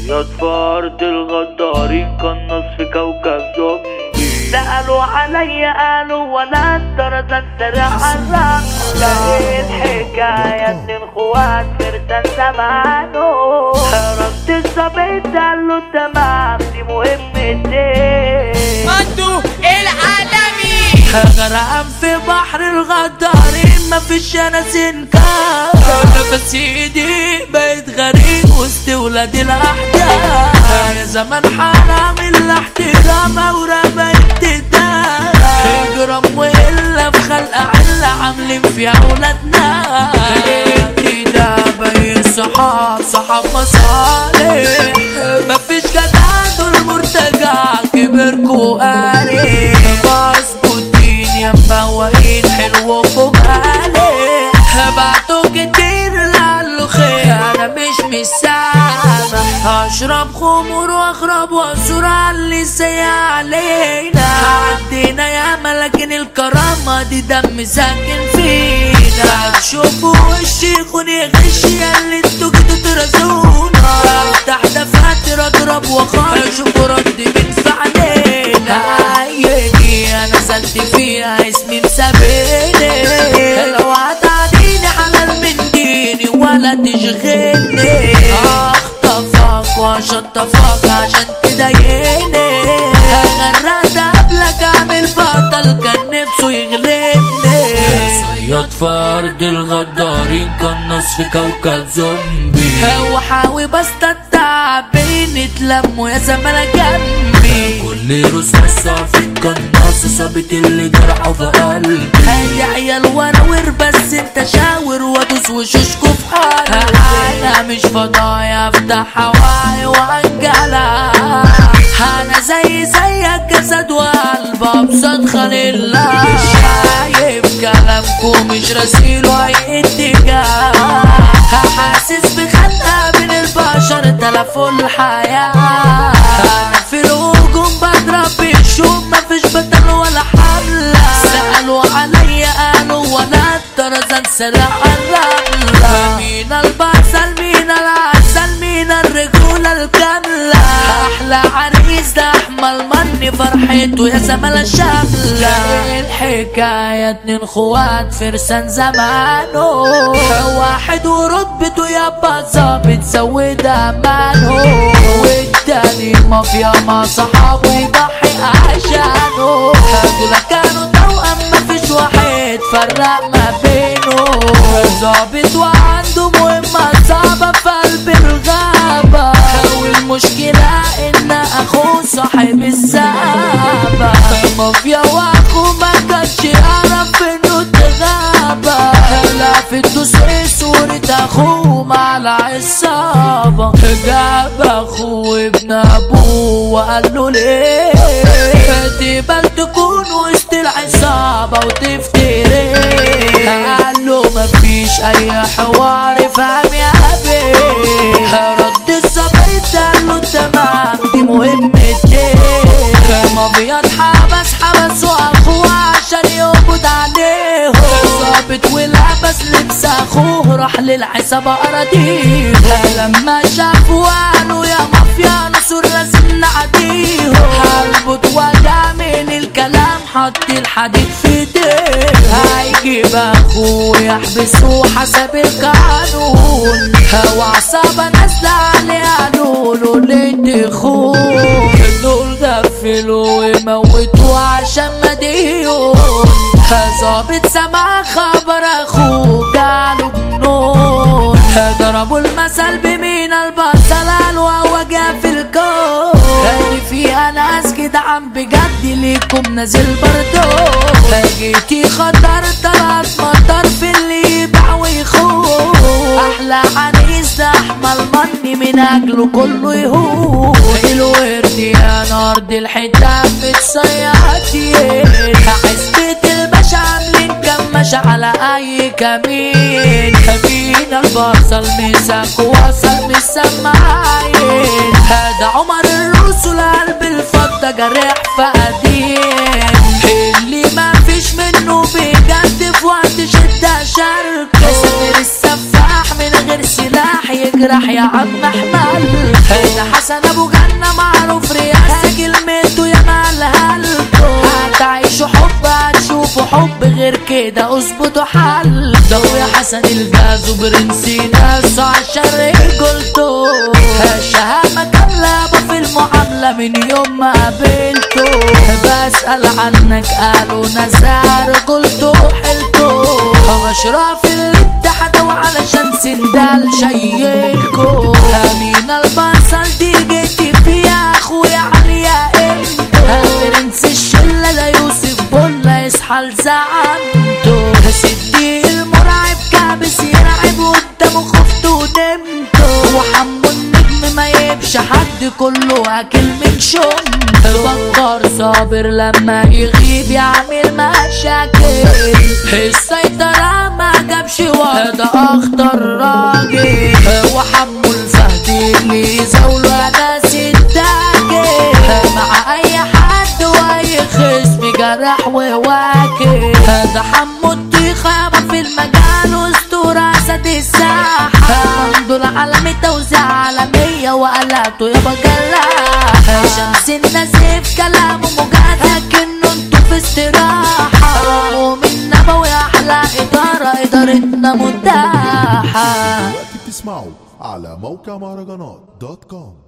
صياد في أرض الغدارين قناص في كوكب زومبي سألوا عليا قالوا ولا انت رزق سريع الرقصة ايه الحكاية اتنين خوات فرسان زمانه رد الظابط قال له تمام دي مهمتين انتو العالمي غرقان في بحر الغدارين مفيش انا سنكار نفس ايدي بقيت غريب وسط ولاد الاحداث يا زمان حرام الاحترام ورمى ابتداء اجرام والا في خلق عله عاملين فيها ولادنا ده باين صحاب صحاب مصالح مفيش جدع دول مرتجع كبركوا قاري مظبوطين يا مفوقين حلو فوق عليه بعتوا كتير لعله خير انا مش مسامح هشرب خمور واخرب واسور على اللي سيء علينا عدينا ياما لكن الكرامة دي دم ساكن فينا تشوفوا وشي خوني غش يا اللي انتوا كده ترزونا افتح دفعت اضرب واخاف شوفوا رد مين في علينا يجي انا نزلت فيها اسمي مسابيني لو هتعديني حلال من ديني ولا تشغلني اخطفك واشطفك عشان تضايقني غرقت قبلك اعمل بطل كان نفسه يغلبني صياد في أرض الغدارين قناص في كوكب زومبي هو حاوي بستمتع بين اتلموا يا زمانة جنبي كل رصاصة في القناص صابت اللي جرحه في قلبي هادي عيال وراور بس انت شاور وادوس وشوشكوا في حالي انا مش فضايا افتح هواي وانجلى انا زي زيك جسد وقلب ابسط خليل شايف كلامكم مش راسيل اي اتجاه حاسس بخنقه بين البشر تلفوا الحياه انا في الهجوم بضرب بالشوم مفيش بدل ولا حمله سالوا عليا قالوا وانا الطرزان سرع الرمله مين البصل مين العسل مين الرجوله الكامله احلى عريس ده احمل مني فرحته يا زمالة شامله الحكايه اتنين خوات فرسان زمانه واحد ورتبته يابا ظابط زود امانه والتاني مافيا مع صحابه يضحي عشانه دول كانوا توأم مفيش واحد فرق ما بينه ظابط وعنده مهمة صعبة في قلب الغابة والمشكلة ان اخوه صاحب السابة مافيا واخوه ما كانش يعرف انه اتغابى لا في الدوسري صورة اخوه مع العصابة جاب اخوه ابن ابوه وقال له ليه تقبل تكون وسط العصابة وتفتري قال له مفيش اي حوار فهم يا حبيبي رد الظابط قال له تمام دي مهمتي ما بيتحبس حبس واخوه عشان يقبض عليه ظابط ولبس لبس اخوه راح للعصابة اراضيه لما شافوا قالوا يا مافيا نصر لازم نعديه هربط وجع من الكلام حط الحديد في ايديه هيجيب اخوه يحبسه حسب القانون هو عصابة نازلة عليه قالوا له ليه تخون دول غفلوا وموتوا عشان مديون ظابط سمع خبر اخوه جاله جنون ضربوا المثل بمين البصل قالوا هو جا في الكون هادي فيها ناس كده عم بجد ليكم نازل برضو جيتي خطر طلعت مطر في اللي يبيع ويخون احلى عريس ده احمل مني من اجله كله يهون الورد يا نارد الحته متصيعتين حسبة الباشا عاملين كمش على اي كمين مين البصل مسك وصل مسمعين هذا عمر الرسل قلب الفضة جرح في قديم اللي ما فيش منه بجد في وقت شدة شركه سمير السفاح من غير سلاح يجرح يا عم احمد هذا حسن ابو جنة معروف رياسة كلمته يا مالهالكو هتعيشوا حب هتشوفوا حب غير كده اظبطوا حل ده يا حسن الجاز وبرنسي ناس عشان رجولته الشهامة كاملة في المعاملة من يوم ما قابلته بسأل عنك قالوا نزار قلته حلته أشراف الاتحاد وعلشان سندال شيلكو أمين البصل دي جيتي فيها أخويا علي يا إنتو برنس الشلة ده يوسف بولا يصحى لزعنته سيدي المرعب كابس يلعب قدامه خفته ونمته وحمو النجم ما يبش حد كله اكل من شم بكر صابر لما يغيب يعمل مشاكل السيطرة ما جابش واد اخطر راجل وحمو الفهد اللي زوله ناس التاجر مع اي حد واي خصم جرح وواكل هذا حمو الطيخة في المجال اسطورة اسد الساحة عنده العالمي توزيع عالمية وقلاته يابا جلاح شمس النزيف كلامه مجاد لكنه انتو في استراحة ومن نبوي احلى ادارة ادارتنا متاحة دلوقتي بتسمعوا على موقع مهرجانات دوت كوم